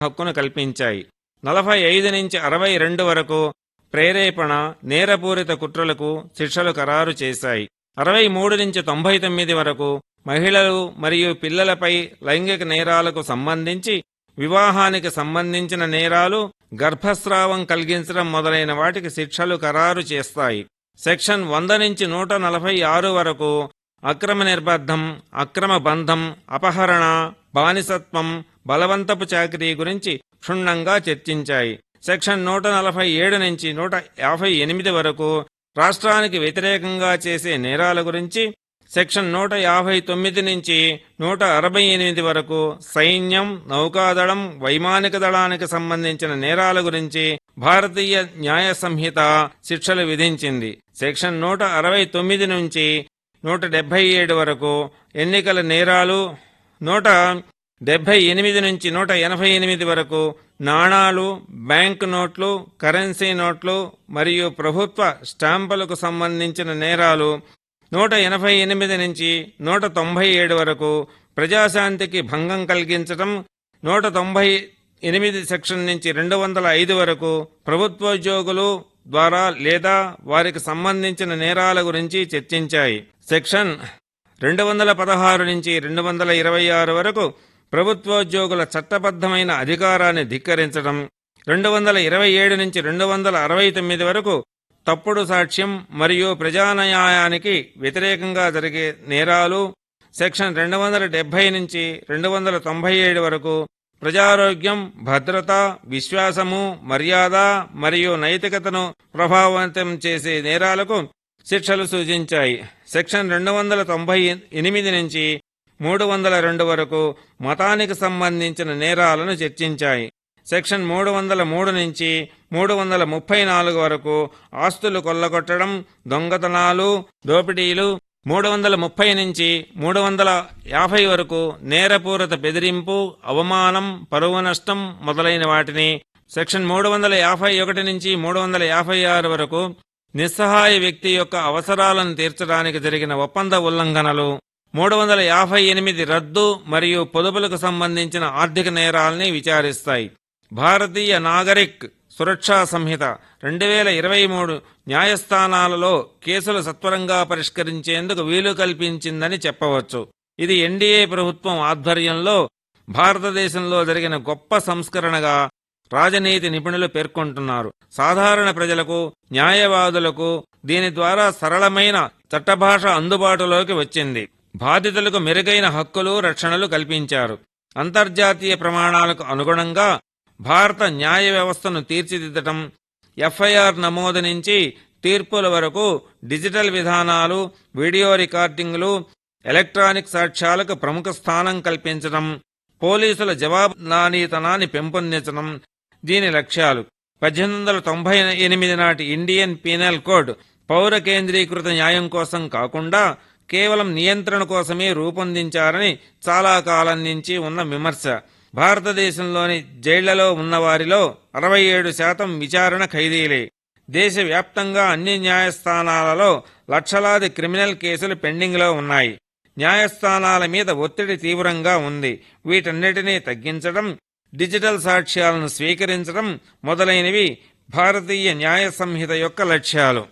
హక్కును కల్పించాయి నలభై ఐదు నుంచి అరవై రెండు వరకు ప్రేరేపణ నేరపూరిత కుట్రలకు శిక్షలు ఖరారు చేశాయి అరవై మూడు నుంచి తొంభై తొమ్మిది వరకు మహిళలు మరియు పిల్లలపై లైంగిక నేరాలకు సంబంధించి వివాహానికి సంబంధించిన నేరాలు గర్భస్రావం కలిగించడం మొదలైన వాటికి శిక్షలు ఖరారు చేస్తాయి సెక్షన్ వంద నుంచి నూట నలభై ఆరు వరకు అక్రమ నిర్బద్ధం అక్రమ బంధం అపహరణ బానిసత్వం బలవంతపు చాకరీ గురించి క్షుణ్ణంగా చర్చించాయి సెక్షన్ నూట నలభై ఏడు నుంచి నూట యాభై ఎనిమిది వరకు రాష్ట్రానికి వ్యతిరేకంగా చేసే నేరాల గురించి సెక్షన్ నూట యాభై తొమ్మిది నుంచి నూట అరవై ఎనిమిది వరకు సైన్యం నౌకాదళం వైమానిక దళానికి సంబంధించిన నేరాల గురించి భారతీయ న్యాయ సంహిత శిక్షలు విధించింది సెక్షన్ నూట అరవై తొమ్మిది నుంచి నూట డెబ్బై ఏడు వరకు ఎన్నికల నేరాలు నూట డెబ్బై ఎనిమిది నుంచి నూట ఎనభై ఎనిమిది వరకు నాణాలు బ్యాంక్ నోట్లు కరెన్సీ నోట్లు మరియు ప్రభుత్వ స్టాంపులకు సంబంధించిన నేరాలు నూట ఎనభై ఎనిమిది నుంచి నూట తొంభై ఏడు వరకు ప్రజాశాంతికి భంగం కలిగించటం నూట తొంభై ఎనిమిది సెక్షన్ నుంచి రెండు వందల ఐదు వరకు ప్రభుత్వోద్యోగులు ద్వారా లేదా వారికి సంబంధించిన నేరాల గురించి చర్చించాయి సెక్షన్ రెండు వందల పదహారు నుంచి రెండు వందల ఇరవై ఆరు వరకు ప్రభుత్వోద్యోగుల చట్టబద్ధమైన అధికారాన్ని ధిక్కరించడం రెండు వందల ఇరవై ఏడు నుంచి రెండు వందల అరవై తొమ్మిది వరకు తప్పుడు సాక్ష్యం మరియు ప్రజాన్యాయానికి వ్యతిరేకంగా జరిగే నేరాలు సెక్షన్ రెండు వందల డెబ్బై నుంచి రెండు వందల తొంభై ఏడు వరకు ప్రజారోగ్యం భద్రత విశ్వాసము మర్యాద మరియు నైతికతను ప్రభావితం చేసే నేరాలకు శిక్షలు సూచించాయి సెక్షన్ రెండు వందల తొంభై ఎనిమిది నుంచి మూడు వందల రెండు వరకు మతానికి సంబంధించిన నేరాలను చర్చించాయి సెక్షన్ మూడు వందల మూడు నుంచి మూడు వందల ముప్పై నాలుగు వరకు ఆస్తులు కొల్లగొట్టడం దొంగతనాలు దోపిడీలు మూడు వందల ముప్పై నుంచి మూడు వందల యాభై వరకు నేరపూరిత బెదిరింపు అవమానం పరువు నష్టం మొదలైన వాటిని సెక్షన్ మూడు వందల యాభై ఒకటి నుంచి మూడు వందల యాభై ఆరు వరకు నిస్సహాయ వ్యక్తి యొక్క అవసరాలను తీర్చడానికి జరిగిన ఒప్పంద ఉల్లంఘనలు మూడు వందల యాభై ఎనిమిది రద్దు మరియు పొదుపులకు సంబంధించిన ఆర్థిక నేరాల్ని విచారిస్తాయి భారతీయ నాగరిక్ సురక్షా సంహిత రెండు వేల ఇరవై మూడు న్యాయస్థానాలలో కేసులు సత్వరంగా పరిష్కరించేందుకు వీలు కల్పించిందని చెప్పవచ్చు ఇది ఎన్డీఏ ప్రభుత్వం ఆధ్వర్యంలో భారతదేశంలో జరిగిన గొప్ప సంస్కరణగా రాజనీతి నిపుణులు పేర్కొంటున్నారు సాధారణ ప్రజలకు న్యాయవాదులకు దీని ద్వారా సరళమైన చట్టభాష అందుబాటులోకి వచ్చింది బాధితులకు మెరుగైన హక్కులు రక్షణలు కల్పించారు అంతర్జాతీయ ప్రమాణాలకు అనుగుణంగా భారత న్యాయ వ్యవస్థను తీర్చిదిద్దటం ఎఫ్ఐఆర్ నమోదు నుంచి తీర్పుల వరకు డిజిటల్ విధానాలు వీడియో రికార్డింగ్లు ఎలక్ట్రానిక్ సాక్ష్యాలకు ప్రముఖ స్థానం కల్పించడం పోలీసుల జవాబుదారీతనాన్ని పెంపొందించడం దీని లక్ష్యాలు పద్దెనిమిది వందల తొంభై ఎనిమిది నాటి ఇండియన్ పీనల్ కోడ్ పౌర కేంద్రీకృత న్యాయం కోసం కాకుండా కేవలం నియంత్రణ కోసమే రూపొందించారని చాలా కాలం నుంచి ఉన్న విమర్శ భారతదేశంలోని జైళ్లలో ఉన్నవారిలో అరవై ఏడు శాతం విచారణ ఖైదీలే దేశవ్యాప్తంగా అన్ని న్యాయస్థానాలలో లక్షలాది క్రిమినల్ కేసులు పెండింగ్లో ఉన్నాయి న్యాయస్థానాల మీద ఒత్తిడి తీవ్రంగా ఉంది వీటన్నిటినీ తగ్గించడం డిజిటల్ సాక్ష్యాలను స్వీకరించడం మొదలైనవి భారతీయ న్యాయ సంహిత యొక్క లక్ష్యాలు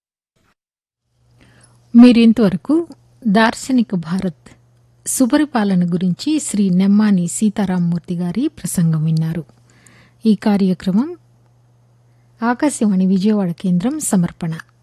మీరింతవరకు దార్శనిక భారత్ సుపరిపాలన గురించి శ్రీ నెమ్మాని సీతారామమూర్తి గారి ప్రసంగం విన్నారు ఈ కార్యక్రమం ఆకాశవాణి విజయవాడ కేంద్రం సమర్పణ